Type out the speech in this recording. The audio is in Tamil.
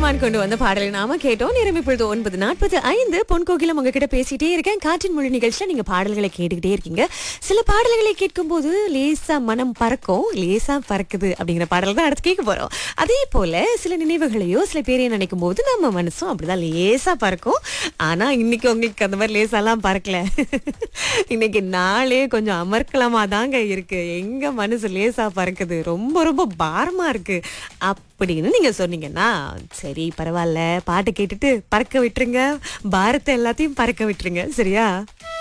ரஹ்மான் கொண்டு வந்த பாடலை நாம கேட்டோம் நேரம் இப்பொழுது ஒன்பது நாற்பது ஐந்து பொன் கோகிலம் உங்ககிட்ட பேசிட்டே இருக்கேன் காற்றின் மொழி நிகழ்ச்சியில நீங்க பாடல்களை கேட்டுக்கிட்டே இருக்கீங்க சில பாடல்களை கேட்கும்போது லேசா மனம் பறக்கும் லேசா பறக்குது அப்படிங்கிற பாடல் தான் அடுத்து கேட்க போறோம் அதே போல சில நினைவுகளையோ சில பேரையும் நினைக்கும் போது நம்ம மனசும் அப்படிதான் லேசா பறக்கும் ஆனா இன்னைக்கு உங்களுக்கு அந்த மாதிரி லேசாலாம் பறக்கல இன்னைக்கு நாளே கொஞ்சம் அமர்க்கலமா தாங்க இருக்கு எங்க மனசு லேசா பறக்குது ரொம்ப ரொம்ப பாரமா இருக்கு அப்படின்னு நீங்க சொன்னீங்கன்னா சரி பரவாயில்ல பாட்டு கேட்டுட்டு பறக்க விட்டுருங்க பாரத்தை எல்லாத்தையும் பறக்க விட்டுருங்க சரியா